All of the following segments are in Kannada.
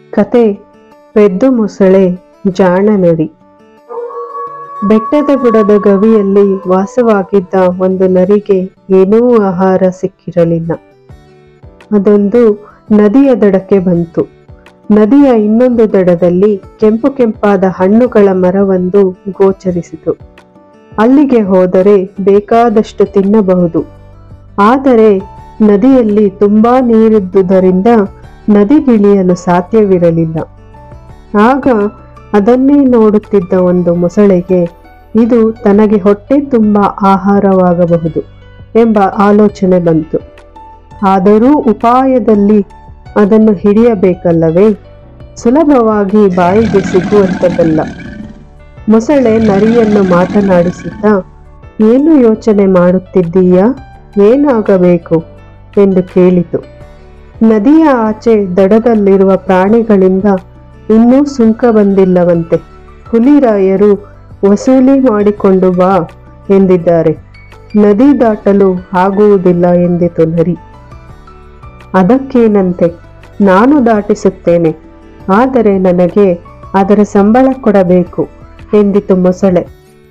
ಕತೆ ಪೆದ್ದು ಮೊಸಳೆ ಜಾಣ ನರಿ ಬೆಟ್ಟದ ಬುಡದ ಗವಿಯಲ್ಲಿ ವಾಸವಾಗಿದ್ದ ಒಂದು ನರಿಗೆ ಏನೂ ಆಹಾರ ಸಿಕ್ಕಿರಲಿಲ್ಲ ಅದೊಂದು ನದಿಯ ದಡಕ್ಕೆ ಬಂತು ನದಿಯ ಇನ್ನೊಂದು ದಡದಲ್ಲಿ ಕೆಂಪು ಕೆಂಪಾದ ಹಣ್ಣುಗಳ ಮರವೊಂದು ಗೋಚರಿಸಿತು ಅಲ್ಲಿಗೆ ಹೋದರೆ ಬೇಕಾದಷ್ಟು ತಿನ್ನಬಹುದು ಆದರೆ ನದಿಯಲ್ಲಿ ತುಂಬಾ ನೀರಿದ್ದುದರಿಂದ ನದಿಗಿಳಿಯಲು ಸಾಧ್ಯವಿರಲಿಲ್ಲ ಆಗ ಅದನ್ನೇ ನೋಡುತ್ತಿದ್ದ ಒಂದು ಮೊಸಳೆಗೆ ಇದು ತನಗೆ ಹೊಟ್ಟೆ ತುಂಬ ಆಹಾರವಾಗಬಹುದು ಎಂಬ ಆಲೋಚನೆ ಬಂತು ಆದರೂ ಉಪಾಯದಲ್ಲಿ ಅದನ್ನು ಹಿಡಿಯಬೇಕಲ್ಲವೇ ಸುಲಭವಾಗಿ ಬಾಯಿಗೆ ಸಿಗುವಂಥದ್ದಲ್ಲ ಮೊಸಳೆ ನರಿಯನ್ನು ಮಾತನಾಡಿಸುತ್ತಾ ಏನು ಯೋಚನೆ ಮಾಡುತ್ತಿದ್ದೀಯಾ ಏನಾಗಬೇಕು ಎಂದು ಕೇಳಿತು ನದಿಯ ಆಚೆ ದಡದಲ್ಲಿರುವ ಪ್ರಾಣಿಗಳಿಂದ ಇನ್ನೂ ಸುಂಕ ಬಂದಿಲ್ಲವಂತೆ ಹುಲಿರಾಯರು ವಸೂಲಿ ಮಾಡಿಕೊಂಡು ಬಾ ಎಂದಿದ್ದಾರೆ ನದಿ ದಾಟಲು ಆಗುವುದಿಲ್ಲ ಎಂದಿತು ನರಿ ಅದಕ್ಕೇನಂತೆ ನಾನು ದಾಟಿಸುತ್ತೇನೆ ಆದರೆ ನನಗೆ ಅದರ ಸಂಬಳ ಕೊಡಬೇಕು ಎಂದಿತು ಮೊಸಳೆ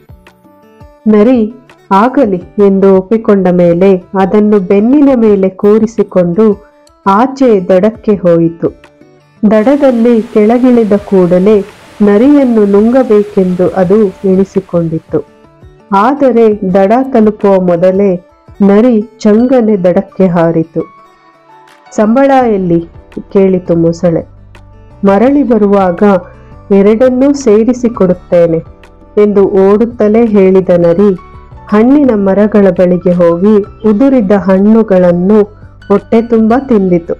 ನರಿ ಆಗಲಿ ಎಂದು ಒಪ್ಪಿಕೊಂಡ ಮೇಲೆ ಅದನ್ನು ಬೆನ್ನಿನ ಮೇಲೆ ಕೂರಿಸಿಕೊಂಡು ಆಚೆ ದಡಕ್ಕೆ ಹೋಯಿತು ದಡದಲ್ಲಿ ಕೆಳಗಿಳಿದ ಕೂಡಲೇ ನರಿಯನ್ನು ನುಂಗಬೇಕೆಂದು ಅದು ಎಣಿಸಿಕೊಂಡಿತ್ತು ಆದರೆ ದಡ ತಲುಪುವ ಮೊದಲೇ ನರಿ ಚಂಗನೆ ದಡಕ್ಕೆ ಹಾರಿತು ಸಂಬಳ ಎಲ್ಲಿ ಕೇಳಿತು ಮೊಸಳೆ ಮರಳಿ ಬರುವಾಗ ಎರಡನ್ನೂ ಸೇರಿಸಿಕೊಡುತ್ತೇನೆ ಎಂದು ಓಡುತ್ತಲೇ ಹೇಳಿದ ನರಿ ಹಣ್ಣಿನ ಮರಗಳ ಬಳಿಗೆ ಹೋಗಿ ಉದುರಿದ ಹಣ್ಣುಗಳನ್ನು ಹೊಟ್ಟೆ ತುಂಬ ತಿಂದಿತು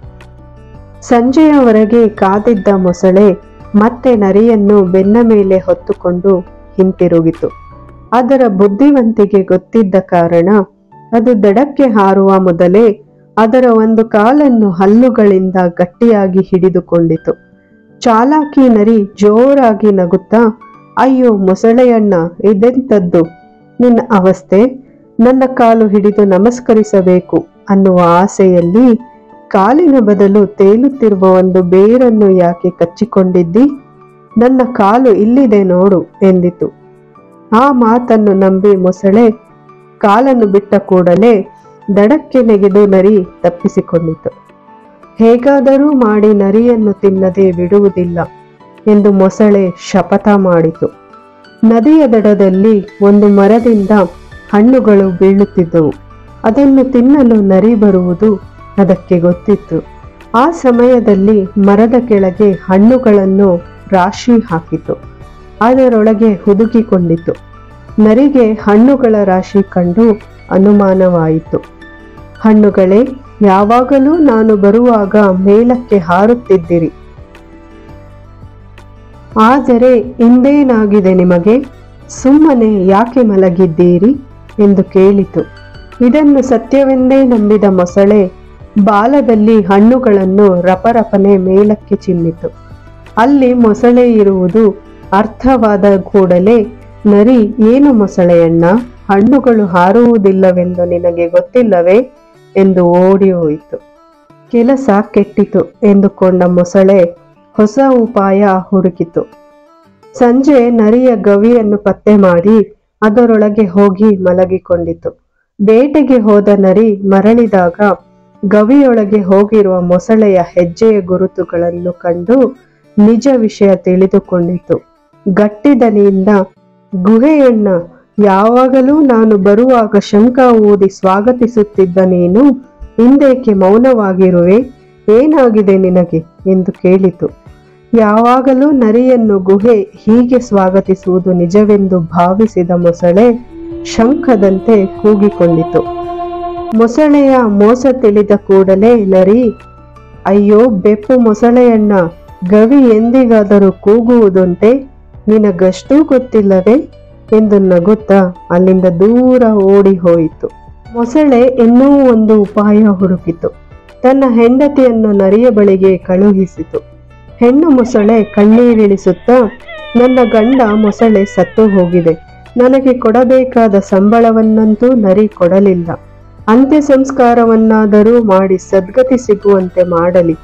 ಸಂಜೆಯವರೆಗೆ ಕಾದಿದ್ದ ಮೊಸಳೆ ಮತ್ತೆ ನರಿಯನ್ನು ಬೆನ್ನ ಮೇಲೆ ಹೊತ್ತುಕೊಂಡು ಹಿಂತಿರುಗಿತು ಅದರ ಬುದ್ಧಿವಂತಿಗೆ ಗೊತ್ತಿದ್ದ ಕಾರಣ ಅದು ದಡಕ್ಕೆ ಹಾರುವ ಮೊದಲೇ ಅದರ ಒಂದು ಕಾಲನ್ನು ಹಲ್ಲುಗಳಿಂದ ಗಟ್ಟಿಯಾಗಿ ಹಿಡಿದುಕೊಂಡಿತು ಚಾಲಾಕಿ ನರಿ ಜೋರಾಗಿ ನಗುತ್ತಾ ಅಯ್ಯೋ ಮೊಸಳೆಯಣ್ಣ ಇದೆಂತದ್ದು ನಿನ್ನ ಅವಸ್ಥೆ ನನ್ನ ಕಾಲು ಹಿಡಿದು ನಮಸ್ಕರಿಸಬೇಕು ಅನ್ನುವ ಆಸೆಯಲ್ಲಿ ಕಾಲಿನ ಬದಲು ತೇಲುತ್ತಿರುವ ಒಂದು ಬೇರನ್ನು ಯಾಕೆ ಕಚ್ಚಿಕೊಂಡಿದ್ದಿ ನನ್ನ ಕಾಲು ಇಲ್ಲಿದೆ ನೋಡು ಎಂದಿತು ಆ ಮಾತನ್ನು ನಂಬಿ ಮೊಸಳೆ ಕಾಲನ್ನು ಬಿಟ್ಟ ಕೂಡಲೇ ದಡಕ್ಕೆ ನೆಗೆದು ನರಿ ತಪ್ಪಿಸಿಕೊಂಡಿತು ಹೇಗಾದರೂ ಮಾಡಿ ನರಿಯನ್ನು ತಿನ್ನದೆ ಬಿಡುವುದಿಲ್ಲ ಎಂದು ಮೊಸಳೆ ಶಪಥ ಮಾಡಿತು ನದಿಯ ದಡದಲ್ಲಿ ಒಂದು ಮರದಿಂದ ಹಣ್ಣುಗಳು ಬೀಳುತ್ತಿದ್ದವು ಅದನ್ನು ತಿನ್ನಲು ನರಿ ಬರುವುದು ಅದಕ್ಕೆ ಗೊತ್ತಿತ್ತು ಆ ಸಮಯದಲ್ಲಿ ಮರದ ಕೆಳಗೆ ಹಣ್ಣುಗಳನ್ನು ರಾಶಿ ಹಾಕಿತು ಅದರೊಳಗೆ ಹುದುಗಿಕೊಂಡಿತು ನರಿಗೆ ಹಣ್ಣುಗಳ ರಾಶಿ ಕಂಡು ಅನುಮಾನವಾಯಿತು ಹಣ್ಣುಗಳೇ ಯಾವಾಗಲೂ ನಾನು ಬರುವಾಗ ಮೇಲಕ್ಕೆ ಹಾರುತ್ತಿದ್ದಿರಿ ಆದರೆ ಇಂದೇನಾಗಿದೆ ನಿಮಗೆ ಸುಮ್ಮನೆ ಯಾಕೆ ಮಲಗಿದ್ದೀರಿ ಎಂದು ಕೇಳಿತು ಇದನ್ನು ಸತ್ಯವೆಂದೇ ನಂಬಿದ ಮೊಸಳೆ ಬಾಲದಲ್ಲಿ ಹಣ್ಣುಗಳನ್ನು ರಪರಪನೆ ಮೇಲಕ್ಕೆ ಚಿಮ್ಮಿತು ಅಲ್ಲಿ ಮೊಸಳೆ ಇರುವುದು ಅರ್ಥವಾದ ಕೂಡಲೇ ನರಿ ಏನು ಮೊಸಳೆಯಣ್ಣ ಹಣ್ಣುಗಳು ಹಾರುವುದಿಲ್ಲವೆಂದು ನಿನಗೆ ಗೊತ್ತಿಲ್ಲವೇ ಎಂದು ಓಡಿ ಹೋಯಿತು ಕೆಲಸ ಕೆಟ್ಟಿತು ಎಂದುಕೊಂಡ ಮೊಸಳೆ ಹೊಸ ಉಪಾಯ ಹುಡುಕಿತು ಸಂಜೆ ನರಿಯ ಗವಿಯನ್ನು ಪತ್ತೆ ಮಾಡಿ ಅದರೊಳಗೆ ಹೋಗಿ ಮಲಗಿಕೊಂಡಿತು ಬೇಟೆಗೆ ಹೋದ ನರಿ ಮರಳಿದಾಗ ಗವಿಯೊಳಗೆ ಹೋಗಿರುವ ಮೊಸಳೆಯ ಹೆಜ್ಜೆಯ ಗುರುತುಗಳನ್ನು ಕಂಡು ನಿಜ ವಿಷಯ ತಿಳಿದುಕೊಂಡಿತು ಗಟ್ಟಿದನಿಯಿಂದ ಗುಹೆಯನ್ನ ಯಾವಾಗಲೂ ನಾನು ಬರುವಾಗ ಶಂಕ ಊದಿ ಸ್ವಾಗತಿಸುತ್ತಿದ್ದ ನೀನು ಹಿಂದೇಕೆ ಮೌನವಾಗಿರುವೆ ಏನಾಗಿದೆ ನಿನಗೆ ಎಂದು ಕೇಳಿತು ಯಾವಾಗಲೂ ನರಿಯನ್ನು ಗುಹೆ ಹೀಗೆ ಸ್ವಾಗತಿಸುವುದು ನಿಜವೆಂದು ಭಾವಿಸಿದ ಮೊಸಳೆ ಶಂಖದಂತೆ ಕೂಗಿಕೊಂಡಿತು ಮೊಸಳೆಯ ಮೋಸ ತಿಳಿದ ಕೂಡಲೇ ನರಿ ಅಯ್ಯೋ ಬೆಪ್ಪು ಮೊಸಳೆಯಣ್ಣ ಗವಿ ಎಂದಿಗಾದರೂ ಕೂಗುವುದುಂಟೆ ನಿನಗಷ್ಟೂ ಗೊತ್ತಿಲ್ಲವೇ ಎಂದು ನಗುತ್ತಾ ಅಲ್ಲಿಂದ ದೂರ ಓಡಿ ಹೋಯಿತು ಮೊಸಳೆ ಇನ್ನೂ ಒಂದು ಉಪಾಯ ಹುಡುಕಿತು ತನ್ನ ಹೆಂಡತಿಯನ್ನು ನರಿಯ ಬಳಿಗೆ ಕಳುಹಿಸಿತು ಹೆಣ್ಣು ಮೊಸಳೆ ಕಣ್ಣೀರಿಳಿಸುತ್ತಾ ನನ್ನ ಗಂಡ ಮೊಸಳೆ ಸತ್ತು ಹೋಗಿದೆ ನನಗೆ ಕೊಡಬೇಕಾದ ಸಂಬಳವನ್ನಂತೂ ನರಿ ಕೊಡಲಿಲ್ಲ ಅಂತ್ಯ ಸಂಸ್ಕಾರವನ್ನಾದರೂ ಮಾಡಿ ಸದ್ಗತಿ ಸಿಗುವಂತೆ ಮಾಡಲಿ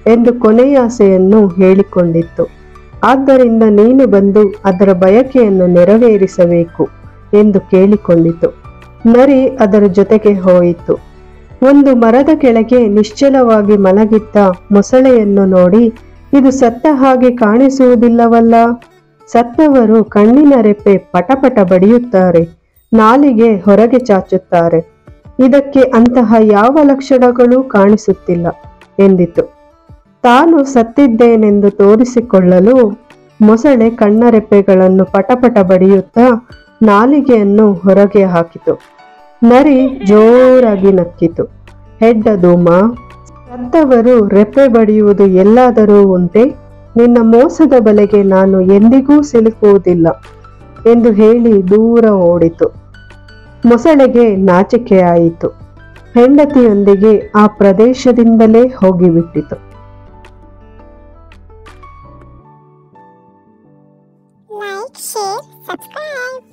ಎಂದು ಕೊನೆಯಾಸೆಯನ್ನು ಹೇಳಿಕೊಂಡಿತ್ತು ಆದ್ದರಿಂದ ನೀನು ಬಂದು ಅದರ ಬಯಕೆಯನ್ನು ನೆರವೇರಿಸಬೇಕು ಎಂದು ಕೇಳಿಕೊಂಡಿತು ನರಿ ಅದರ ಜೊತೆಗೆ ಹೋಯಿತು ಒಂದು ಮರದ ಕೆಳಗೆ ನಿಶ್ಚಲವಾಗಿ ಮಲಗಿದ್ದ ಮೊಸಳೆಯನ್ನು ನೋಡಿ ಇದು ಸತ್ತ ಹಾಗೆ ಕಾಣಿಸುವುದಿಲ್ಲವಲ್ಲ ಸತ್ತವರು ಕಣ್ಣಿನ ರೆಪ್ಪೆ ಪಟಪಟ ಬಡಿಯುತ್ತಾರೆ ನಾಲಿಗೆ ಹೊರಗೆ ಚಾಚುತ್ತಾರೆ ಇದಕ್ಕೆ ಅಂತಹ ಯಾವ ಲಕ್ಷಣಗಳೂ ಕಾಣಿಸುತ್ತಿಲ್ಲ ಎಂದಿತು ತಾನು ಸತ್ತಿದ್ದೇನೆಂದು ತೋರಿಸಿಕೊಳ್ಳಲು ಮೊಸಳೆ ಕಣ್ಣರೆಪ್ಪೆಗಳನ್ನು ಪಟಪಟ ಬಡಿಯುತ್ತಾ ನಾಲಿಗೆಯನ್ನು ಹೊರಗೆ ಹಾಕಿತು ನರಿ ಜೋರಾಗಿ ನಕ್ಕಿತು ಹೆಡ್ಡ ಧೂಮ ಸತ್ತವರು ರೆಪ್ಪೆ ಬಡಿಯುವುದು ಎಲ್ಲಾದರೂ ಉಂಟೆ ನಿನ್ನ ಮೋಸದ ಬಲೆಗೆ ನಾನು ಎಂದಿಗೂ ಸಿಲುಕುವುದಿಲ್ಲ ಎಂದು ಹೇಳಿ ದೂರ ಓಡಿತು ಮೊಸಳೆಗೆ ನಾಚಿಕೆಯಾಯಿತು ಹೆಂಡತಿಯೊಂದಿಗೆ ಆ ಪ್ರದೇಶದಿಂದಲೇ ಹೋಗಿಬಿಟ್ಟಿತು like, share, subscribe.